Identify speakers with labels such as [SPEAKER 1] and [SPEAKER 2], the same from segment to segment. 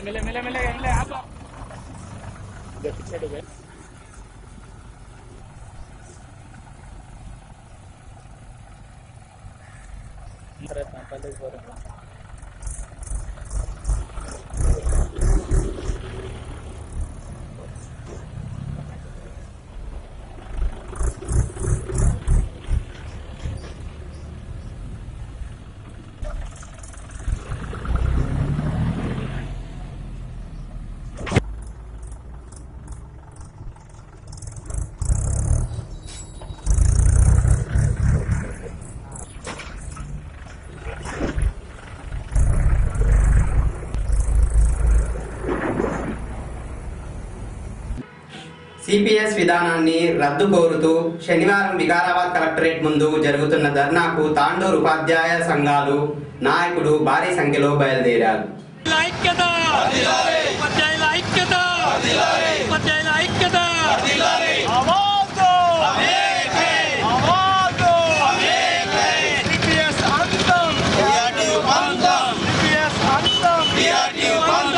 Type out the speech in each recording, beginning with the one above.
[SPEAKER 1] मिले मिले मिले मिले आप इधर पीछे डूबे अरे पहले ही बोल रहा हूँ।
[SPEAKER 2] సిపిఎస్ విధానాన్ని రద్దు కోరుతూ శనివారం వికారాబాద్ కలెక్టరేట్ ముందు జరుగుతున్న ధర్నాకు తాండూరు ఉపాధ్యాయ సంఘాలు నాయకులు భారీ సంఖ్యలో బయలుదేరారు
[SPEAKER 3] ఐక్యత ఉపాధ్యాయుల ఐక్యత ఉపాధ్యాయుల ఐక్యత అవార్డు అవార్డు సిపిఎస్ అంతం సిపిఎస్ అంతం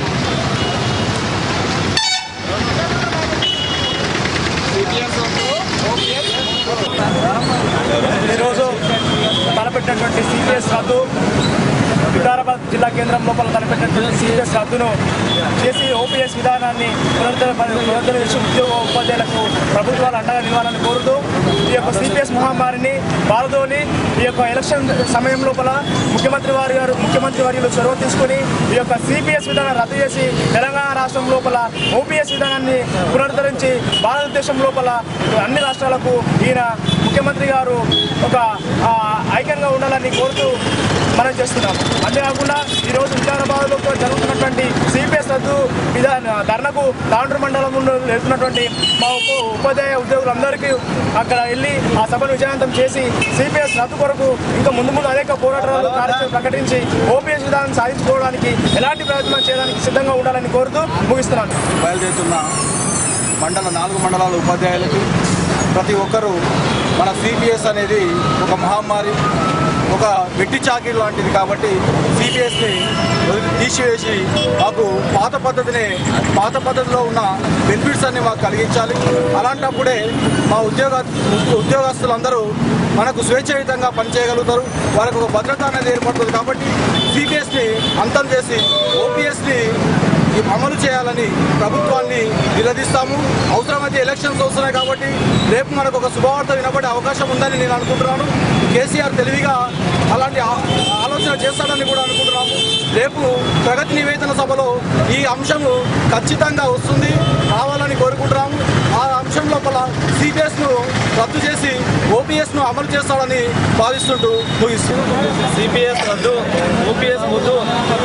[SPEAKER 4] ఈరోజు తలపెట్టినటువంటి సిపిఎస్ రద్దు వికారాబాద్ జిల్లా కేంద్రం లోపల తలపెట్టినటువంటి సిపిఎస్ రద్దును చేసి ఓపీఎస్ విధానాన్ని పునరుద్ధర పునరుద్ధరణ చేసి ఉద్యోగ ఉపాధ్యాయులకు ప్రభుత్వాలు అండగా నిలవాలని కోరుతూ ఈ యొక్క సిపిఎస్ మహమ్మారిని బాలదోని ఈ యొక్క ఎలక్షన్ సమయం లోపల ముఖ్యమంత్రి వారి గారు ముఖ్యమంత్రి వర్యులు చొరవ తీసుకుని ఈ యొక్క సిపిఎస్ విధానాన్ని రద్దు చేసి తెలంగాణ రాష్ట్రం లోపల ఓపీఎస్ విధానాన్ని పునరుద్ధరించి భారతదేశం లోపల అన్ని రాష్ట్రాలకు ఈయన ముఖ్యమంత్రి గారు ఒక ఆ, ఐక్యంగా ఉండాలని కోరుతూ మనం చేస్తున్నాం అంతేకాకుండా ఈరోజు వికారాబాద్లో జరుగుతున్నటువంటి సిపిఎస్ రద్దు విధాన ధర్నకు తాండ్రు మండలంలో వెళ్తున్నటువంటి మా ఉప ఉపాధ్యాయ ఉద్యోగులందరికీ అక్కడ వెళ్ళి ఆ సభను విజయవంతం చేసి సిపిఎస్ రద్దు కొరకు ఇంకా ముందు ముందు అనేక పోరాటాలు కార్యక్రమాలు ప్రకటించి ఓపీఎస్ విధానం సాధించుకోవడానికి ఎలాంటి ప్రయత్నం చేయడానికి సిద్ధంగా ఉండాలని కోరుతూ ముగిస్తున్నాను
[SPEAKER 5] బయలుదేరుతున్న మండల నాలుగు మండలాల ఉపాధ్యాయులకి ప్రతి ఒక్కరూ మన సిపిఎస్ అనేది ఒక మహమ్మారి ఒక వెట్టి చాకిరి లాంటిది కాబట్టి సిపిఎస్ని తీసివేసి మాకు పాత పద్ధతినే పాత పద్ధతిలో ఉన్న బెనిఫిట్స్ అన్ని మాకు కలిగించాలి అలాంటప్పుడే మా ఉద్యోగ ఉద్యోగస్తులందరూ మనకు స్వేచ్ఛాయుతంగా పనిచేయగలుగుతారు వాళ్ళకు ఒక భద్రత అనేది ఏర్పడుతుంది కాబట్టి సిపిఎస్ని అంతం చేసి ఓపీఎస్ని ఈ అమలు చేయాలని ప్రభుత్వాన్ని నిలదీస్తాము అవసరమైతే ఎలక్షన్స్ వస్తున్నాయి కాబట్టి రేపు మనకు ఒక శుభవార్త వినబడే అవకాశం ఉందని నేను అనుకుంటున్నాను కేసీఆర్ తెలివిగా అలాంటి ఆ- ఆలోచన చేస్తాడని కూడా అనుకుంటున్నాము రేపు ప్రగతి నివేదన సభలో ఈ అంశము ఖచ్చితంగా వస్తుంది కావాలని కోరుకుంటున్నాము ఆ అంశం లోపల సిపిఎస్ను రద్దు చేసి ఓపీఎస్ను అమలు చేస్తాడని భావిస్తుంటూ ముగిస్తున్నాను
[SPEAKER 6] సిపిఎస్ రద్దు ఓపీఎస్ ముద్దు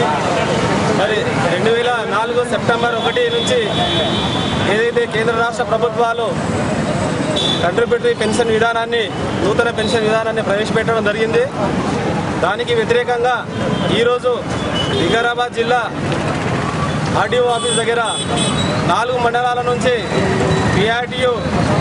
[SPEAKER 6] మరి రెండు వేల నాలుగు సెప్టెంబర్ ఒకటి నుంచి ఏదైతే కేంద్ర రాష్ట్ర ప్రభుత్వాలు కంట్రిబ్యూటరీ పెన్షన్ విధానాన్ని నూతన పెన్షన్ విధానాన్ని ప్రవేశపెట్టడం జరిగింది దానికి వ్యతిరేకంగా ఈరోజు వికారాబాద్ జిల్లా ఆర్డీఓ ఆఫీస్ దగ్గర నాలుగు మండలాల నుంచి పిఆర్టీయు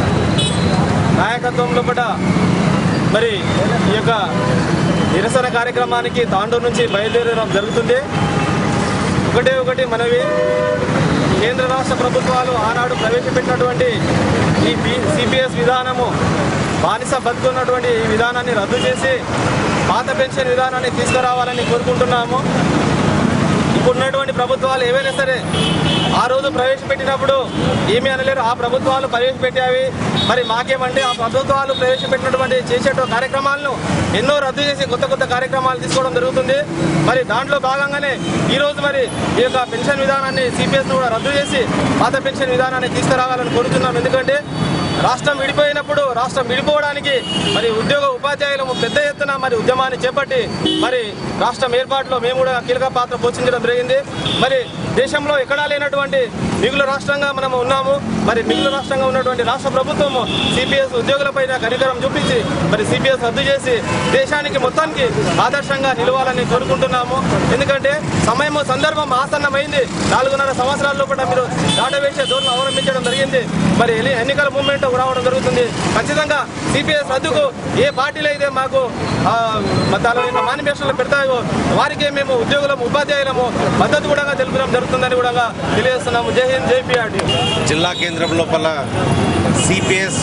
[SPEAKER 6] నాయకత్వంలో కూడా మరి ఈ యొక్క నిరసన కార్యక్రమానికి తాండూరు నుంచి బయలుదేరడం జరుగుతుంది ఒకటే ఒకటి మనవి కేంద్ర రాష్ట్ర ప్రభుత్వాలు ఆనాడు ప్రవేశపెట్టినటువంటి ఈ సిపిఎస్ విధానము బానిస బతుకున్నటువంటి ఈ విధానాన్ని రద్దు చేసి పాత పెన్షన్ విధానాన్ని తీసుకురావాలని కోరుకుంటున్నాము ఇప్పుడున్నటువంటి ప్రభుత్వాలు ఏవైనా సరే ఆ రోజు ప్రవేశపెట్టినప్పుడు ఏమీ అనలేరు ఆ ప్రభుత్వాలు ప్రవేశపెట్టావి మరి మాకేమంటే ఆ ప్రభుత్వాలు ప్రవేశపెట్టినటువంటి చేసే కార్యక్రమాలను ఎన్నో రద్దు చేసి కొత్త కొత్త కార్యక్రమాలు తీసుకోవడం జరుగుతుంది మరి దాంట్లో భాగంగానే ఈ రోజు మరి ఈ యొక్క పెన్షన్ విధానాన్ని సిపిఎస్ కూడా రద్దు చేసి పాత పెన్షన్ విధానాన్ని తీసుకురావాలని కోరుతున్నాం ఎందుకంటే రాష్ట్రం విడిపోయినప్పుడు రాష్ట్రం విడిపోవడానికి మరి ఉద్యోగ ఉపాధ్యాయులు పెద్ద ఎత్తున మరి ఉద్యమాన్ని చేపట్టి మరి రాష్ట్రం ఏర్పాటులో మేము కూడా కీలక పాత్ర పోషించడం జరిగింది మరి దేశంలో ఎక్కడా లేనటువంటి మిగులు రాష్ట్రంగా మనం ఉన్నాము మరి మిగులు రాష్ట్రంగా ఉన్నటువంటి రాష్ట్ర ప్రభుత్వం సిపిఎస్ ఉద్యోగులపైన కనికరం చూపించి మరి సిపిఎస్ రద్దు చేసి దేశానికి మొత్తానికి ఆదర్శంగా నిలవాలని కోరుకుంటున్నాము ఎందుకంటే సమయం సందర్భం ఆసన్నమైంది నాలుగున్నర సంవత్సరాల లోపల మీరు దాటవేసే ధోరణి అవలంబించడం జరిగింది మరి ఎన్ని- ఎన్నికల మూమెంట్ రావడం జరుగుతుంది ఖచ్చితంగా సిపిఎస్ రద్దుకు ఏ పార్టీలు అయితే మాకు ఆ, మ- తన యొక్క మేనిఫెస్టోలో పెడతాయో వారికి మేము ఉద్యోగులము ఉపాధ్యాయులము మద్దతు కూడా తెలుపడం జరుగుతుందని కూడా తెలియజేస్తున్నాము జై హింద్ జై పిఆర్టీ
[SPEAKER 7] జిల్లా కేంద్రం లోపల సిపిఎస్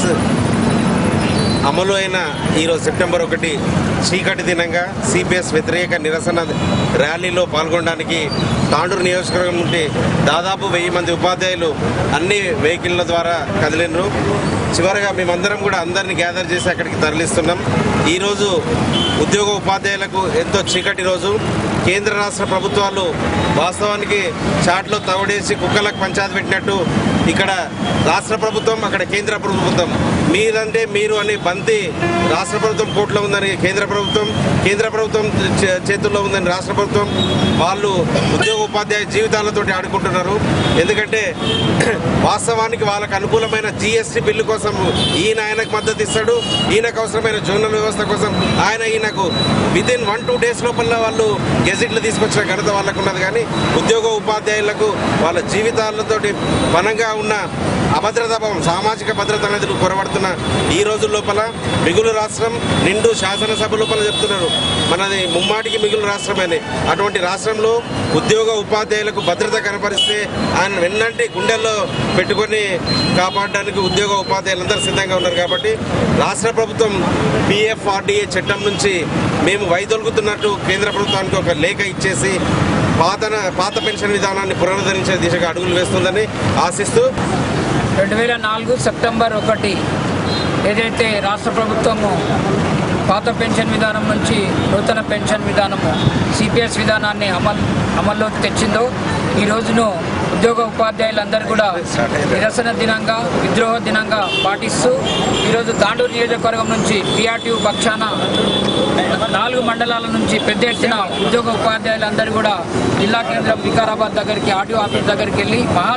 [SPEAKER 7] అమలు అయిన ఈరోజు సెప్టెంబర్ ఒకటి చీకటి దినంగా సిపిఎస్ వ్యతిరేక నిరసన ర్యాలీలో పాల్గొనడానికి తాండూరు నియోజకవర్గం నుండి దాదాపు వెయ్యి మంది ఉపాధ్యాయులు అన్ని వెహికల్ల ద్వారా కదిలినరు చివరగా మేమందరం కూడా అందరినీ గ్యాదర్ చేసి అక్కడికి తరలిస్తున్నాం ఈరోజు ఉద్యోగ ఉపాధ్యాయులకు ఎంతో చీకటి రోజు కేంద్ర రాష్ట్ర ప్రభుత్వాలు వాస్తవానికి చాట్లో తవడేసి కుక్కలకు పంచాయతీ పెట్టినట్టు ఇక్కడ రాష్ట్ర ప్రభుత్వం అక్కడ కేంద్ర ప్రభుత్వం మీరంటే మీరు అని బంతి రాష్ట్ర ప్రభుత్వం కోర్టులో ఉందని కేంద్ర ప్రభుత్వం కేంద్ర ప్రభుత్వం చే- చేతుల్లో ఉందని రాష్ట్ర ప్రభుత్వం వాళ్ళు ఉద్యోగ ఉపాధ్యాయ జీవితాలతోటి ఆడుకుంటున్నారు ఎందుకంటే వాస్తవానికి వాళ్ళకు అనుకూలమైన జిఎస్టీ బిల్లు కోసం ఈయన ఆయనకు మద్దతు ఇస్తాడు ఈయనకు అవసరమైన జోనల్ వ్యవస్థ కోసం ఆయన ఈయనకు within one two days లోపల వాళ్ళు గెజిట్లు తీసుకొచ్చిన ఘనత వాళ్ళకు ఉన్నది కానీ ఉద్యోగ ఉపాధ్యాయులకు వాళ్ళ జీవితాలతోటి బలంగా ఉన్న అభద్రతా భావం సామాజిక భద్రత అనేది కొరబడుతున్న ఈ రోజు లోపల మిగులు రాష్ట్రం నిండు శాసనసభ లోపల చెప్తున్నారు మనది ముమ్మాటికి మిగులు రాష్ట్రమని అటువంటి రాష్ట్రంలో ఉద్యోగ ఉపాధ్యాయులకు భద్రత కనపరిస్తే ఆయన వెన్నంటి గుండెల్లో పెట్టుకొని కాపాడడానికి ఉద్యోగ ఉపాధ్యాయులందరూ సిద్ధంగా ఉన్నారు కాబట్టి రాష్ట్ర ప్రభుత్వం పిఎఫ్ఆర్డిఏ చట్టం నుంచి మేము వైదొలుగుతున్నట్టు కేంద్ర ప్రభుత్వానికి ఒక లేఖ ఇచ్చేసి పాత పాత పెన్షన్ విధానాన్ని పునరుద్ధరించే దిశగా అడుగులు వేస్తుందని ఆశిస్తూ
[SPEAKER 8] రెండు వేల నాలుగు సెప్టెంబర్ ఒకటి ఏదైతే రాష్ట్ర ప్రభుత్వము పాత పెన్షన్ విధానం నుంచి నూతన పెన్షన్ విధానము సిపిఎస్ విధానాన్ని అమలు అమల్లోకి తెచ్చిందో ఈ రోజును ఉద్యోగ ఉపాధ్యాయులందరూ కూడా నిరసన దినంగా విద్రోహ దినంగా పాటిస్తూ ఈరోజు తాండూరు నియోజకవర్గం నుంచి పిఆర్టీయూ పక్షాన నాలుగు మండలాల నుంచి పెద్ద ఎత్తున ఉద్యోగ ఉపాధ్యాయులందరూ కూడా జిల్లా కేంద్రం వికారాబాద్ దగ్గరికి ఆర్టీఓ ఆఫీస్ దగ్గరికి వెళ్ళి మహా